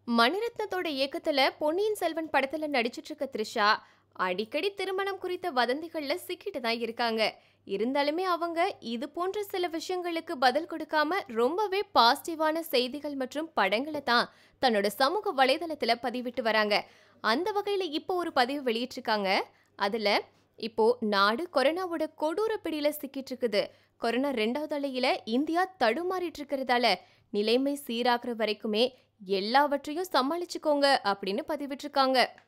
மணிரத்னத்தோட இயக்கத்துல பொன்னியின் செல்வன் படத்துல நடிச்சிட்டு இருக்க த்ரிஷா அடிக்கடி திருமணம் குறித்த வதந்திகள்ல சிக்கிட்டு தான் இருக்காங்க இருந்தாலுமே அவங்க இது போன்ற சில விஷயங்களுக்கு பதில் கொடுக்காம ரொம்பவே பாசிட்டிவான செய்திகள் மற்றும் படங்களை தான் தன்னோட சமூக வலைதளத்துல பதிவிட்டு வராங்க அந்த வகையில இப்போ ஒரு பதிவு வெளியிட்டிருக்காங்க அதுல இப்போ நாடு கொரோனாவோட கொடூர பிடியில சிக்கிட்டு இருக்குது கொரோனா ரெண்டாவது அலையில இந்தியா தடுமாறிட்டு இருக்கிறதால நிலைமை சீராக்குற வரைக்குமே எல்லாவற்றையும் சமாளிச்சுக்கோங்க அப்படின்னு பதிவிட்டிருக்காங்க